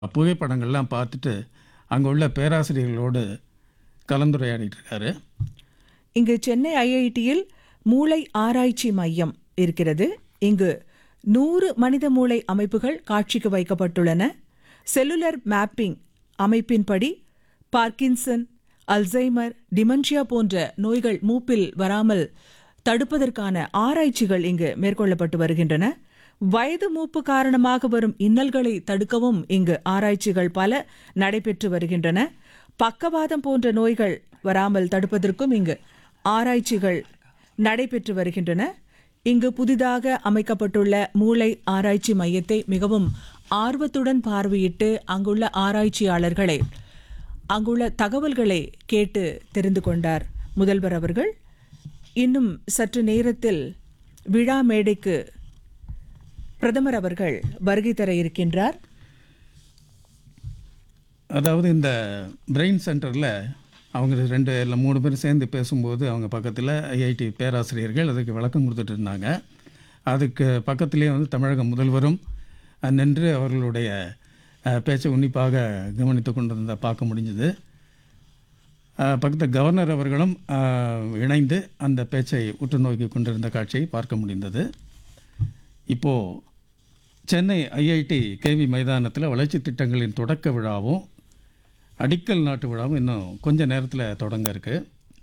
புகைப்படங்கள்லாம் பார்த்துட்டு அங்கே உள்ள பேராசிரியர்களோடு கலந்துரையாடிட்டு இருக்காரு இங்கு சென்னை ஐஐடியில் மூளை ஆராய்ச்சி மையம் இருக்கிறது இங்கு நூறு மனித மூளை அமைப்புகள் காட்சிக்கு வைக்கப்பட்டுள்ளன செல்லுலர் மேப்பிங் அமைப்பின்படி பார்க்கின்சன் அல்சைமர் டிமென்ஷியா போன்ற நோய்கள் மூப்பில் வராமல் தடுப்பதற்கான ஆராய்ச்சிகள் இங்கு மேற்கொள்ளப்பட்டு வருகின்றன வயது மூப்பு காரணமாக வரும் இன்னல்களை தடுக்கவும் இங்கு ஆராய்ச்சிகள் பல நடைபெற்று வருகின்றன பக்கவாதம் போன்ற நோய்கள் வராமல் தடுப்பதற்கும் இங்கு ஆராய்ச்சிகள் நடைபெற்று வருகின்றன இங்கு புதிதாக அமைக்கப்பட்டுள்ள மூளை ஆராய்ச்சி மையத்தை மிகவும் ஆர்வத்துடன் பார்வையிட்டு அங்குள்ள ஆராய்ச்சியாளர்களை அங்குள்ள தகவல்களை கேட்டு தெரிந்து கொண்டார் முதல்வர் அவர்கள் இன்னும் சற்று நேரத்தில் விழா மேடைக்கு பிரதமர் அவர்கள் வருகை தர இருக்கின்றார் அதாவது இந்த பிரெயின் சென்டரில் அவங்க ரெண்டு இல்லை மூணு பேர் சேர்ந்து பேசும்போது அவங்க பக்கத்தில் ஐஐடி பேராசிரியர்கள் அதுக்கு விளக்கம் கொடுத்துட்டு இருந்தாங்க அதுக்கு பக்கத்திலே வந்து தமிழக முதல்வரும் அஹ், நின்று அவர்களுடைய அஹ், பேச்சை உன்னிப்பாக கவனித்து கொண்டிருந்த பார்க்க முடிஞ்சது பக்கத்தில் கவர்னர் அவர்களும் அஹ், இணைந்து அந்த பேச்சை உற்று நோக்கி கொண்டிருந்த காட்சியை பார்க்க முடிந்தது இப்போது சென்னை ஐஐடி கேவி மைதானத்தில் வளர்ச்சி திட்டங்களின் தொடக்க விழாவும் அடிக்கல் நாட்டு விழாவும் இன்னும் கொஞ்ச நேரத்தில் தொடங்க இருக்கு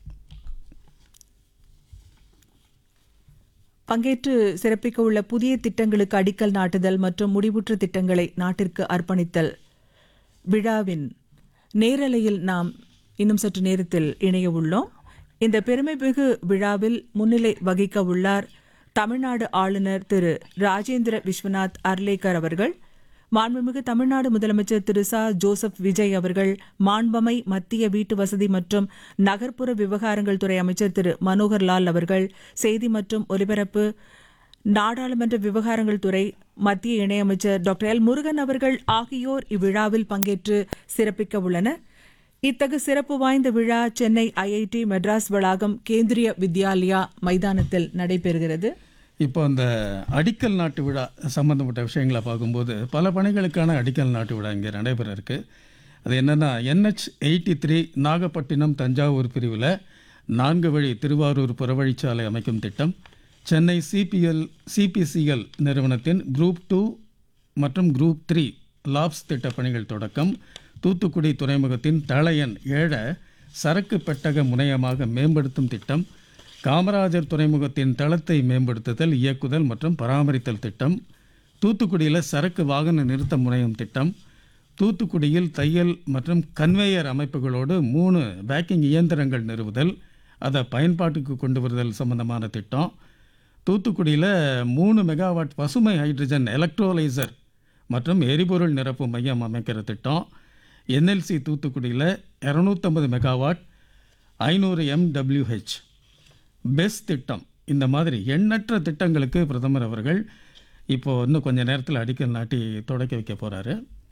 பங்கேற்று சிறப்பிக்க உள்ள புதிய திட்டங்களுக்கு அடிக்கல் நாட்டுதல் மற்றும் முடிவுற்ற திட்டங்களை நாட்டிற்கு அர்ப்பணித்தல் விழாவின் நேரலையில் நாம் இன்னும் சற்று நேரத்தில் இணைய உள்ளோம் இந்த பெருமைமிகு விழாவில் முன்னிலை வகிக்க உள்ளார் தமிழ்நாடு ஆளுநர் திரு ராஜேந்திர விஸ்வநாத் அர்லேக்கர் அவர்கள் மாண்புமிகு தமிழ்நாடு முதலமைச்சர் திரு ச ஜோசப் விஜய் அவர்கள் மாண்பமை மத்திய வீட்டு வசதி மற்றும் நகர்ப்புற விவகாரங்கள் துறை அமைச்சர் திரு மனோகர் லால் அவர்கள் செய்தி மற்றும் ஒலிபரப்பு நாடாளுமன்ற விவகாரங்கள் துறை மத்திய இணையமைச்சர் டாக்டர் எல் முருகன் அவர்கள் ஆகியோர் இவ்விழாவில் பங்கேற்று சிறப்பிக்க உள்ளனர் இத்தகு சிறப்பு வாய்ந்த விழா சென்னை ஐஐடி மெட்ராஸ் வளாகம் கேந்திரிய வித்யாலயா மைதானத்தில் நடைபெறுகிறது இப்போ அந்த அடிக்கல் நாட்டு விழா சம்பந்தப்பட்ட விஷயங்களை பார்க்கும்போது பல பணிகளுக்கான அடிக்கல் நாட்டு விழா இங்கே நடைபெற இருக்கு அது என்னென்னா NH eighty three Nagapattinam Thanjavur பிரிவில் நான்கு வழி திருவாரூர் புறவழிச்சாலை அமைக்கும் திட்டம் சென்னை சிபிஎல் சிபிசிஎல் நிறுவனத்தின் குரூப் டூ மற்றும் குரூப் த்ரீ லாப்ஸ் திட்ட பணிகள் தொடக்கம் தூத்துக்குடி துறைமுகத்தின் தளையன் ஏழ சரக்கு பெட்டக முனையமாக மேம்படுத்தும் திட்டம் காமராஜர் துறைமுகத்தின் தளத்தை மேம்படுத்துதல் இயக்குதல் மற்றும் பராமரித்தல் திட்டம் தூத்துக்குடியில் சரக்கு வாகன நிறுத்த முனையம் திட்டம் தூத்துக்குடியில் தையல் மற்றும் கன்வேயர் அமைப்புகளோடு மூணு பேக்கிங் இயந்திரங்கள் நிறுவுதல் அதை பயன்பாட்டுக்கு கொண்டு வருதல் சம்பந்தமான திட்டம் தூத்துக்குடியில் மூணு மெகாவாட் பசுமை ஹைட்ரஜன் எலக்ட்ரோலைசர் மற்றும் எரிபொருள் நிரப்பு மையம் அமைக்கிற திட்டம் என்எல்சி தூத்துக்குடியில் இரநூத்தம்பது மெகாவாட் ஐநூறு எம்டபிள்யூஹெச் பெஸ்ட் திட்டம் இந்த மாதிரி எண்ணற்ற திட்டங்களுக்கு பிரதமர் அவர்கள் இப்போ இன்னும் கொஞ்ச நேரத்தில் அடிக்கல் நாட்டி தொடக்கி வைக்க போறாரு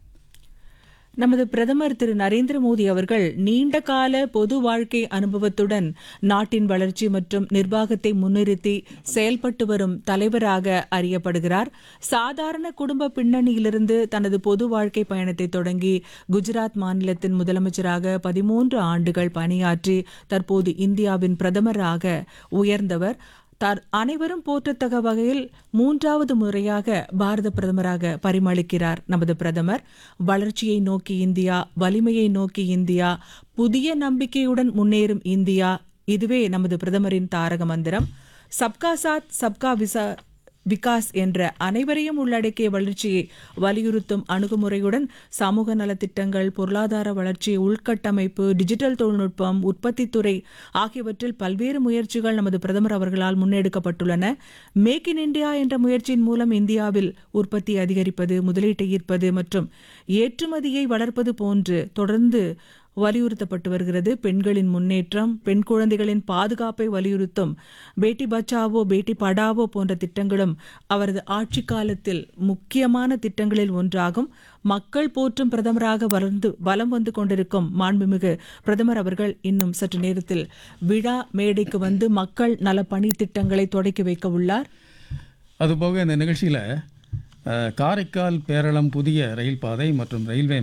நமது பிரதமர் திரு நரேந்திர மோடி அவர்கள் நீண்ட கால பொது வாழ்க்கை அனுபவத்துடன் நாட்டின் வளர்ச்சி மற்றும் நிர்வாகத்தை முன்னிறுத்தி செயல்பட்டு வரும் தலைவராக அறியப்படுகிறார் சாதாரண குடும்ப பின்னணியிலிருந்து தனது பொது வாழ்க்கை பயணத்தை தொடங்கி குஜராத் மாநிலத்தின் முதலமைச்சராக பதிமூன்று ஆண்டுகள் பணியாற்றி தற்போது இந்தியாவின் பிரதமராக உயர்ந்தவர் தார் அனைவரும் போற்றத்தக்க வகையில் மூன்றாவது முறையாக பாரத பிரதமராக பரிமளிக்கிறார் நமது பிரதமர் வளர்ச்சியை நோக்கி இந்தியா வலிமையை நோக்கி இந்தியா புதிய நம்பிக்கையுடன் முன்னேறும் இந்தியா இதுவே நமது பிரதமரின் தாரக மந்திரம் சப்கா சாத் சப்கா விசா விகாஸ் என்ற அனைவரையும் உள்ளடக்கிய வளர்ச்சியை வலியுறுத்தும் அணுகுமுறையுடன் சமூக நலத்திட்டங்கள் பொருளாதார வளர்ச்சி உள்கட்டமைப்பு டிஜிட்டல் தொழில்நுட்பம் உற்பத்தித்துறை ஆகியவற்றில் பல்வேறு முயற்சிகள் நமது பிரதமர் அவர்களால் முன்னெடுக்கப்பட்டுள்ளன மேக் இன் இந்தியா என்ற முயற்சியின் மூலம் இந்தியாவில் உற்பத்தி அதிகரிப்பது முதலீட்டை ஈர்ப்பது மற்றும் ஏற்றுமதியை வளர்ப்பது போன்று தொடர்ந்து வலியுறுத்தப்பட்டு வருகிறது பெண்களின் முன்னேற்றம் பெண் குழந்தைகளின் பாதுகாப்பை வலியுறுத்தும் பேட்டி பச்சாவோ பேட்டி படாவோ போன்ற திட்டங்களும் அவரது ஆட்சி காலத்தில் முக்கியமான திட்டங்களில் ஒன்றாகும் மக்கள் போற்றும் பிரதமராக வளர்ந்து வலம் வந்து கொண்டிருக்கும் மாண்புமிகு பிரதமர் அவர்கள் இன்னும் சற்று நேரத்தில் விழா மேடைக்கு வந்து மக்கள் நல பணி திட்டங்களை தொடக்கி வைக்க உள்ளார் அதுபோக இந்த நிகழ்ச்சியில் காரைக்கால் பேரளம் புதிய ரயில் பாதை மற்றும் ரயில்வே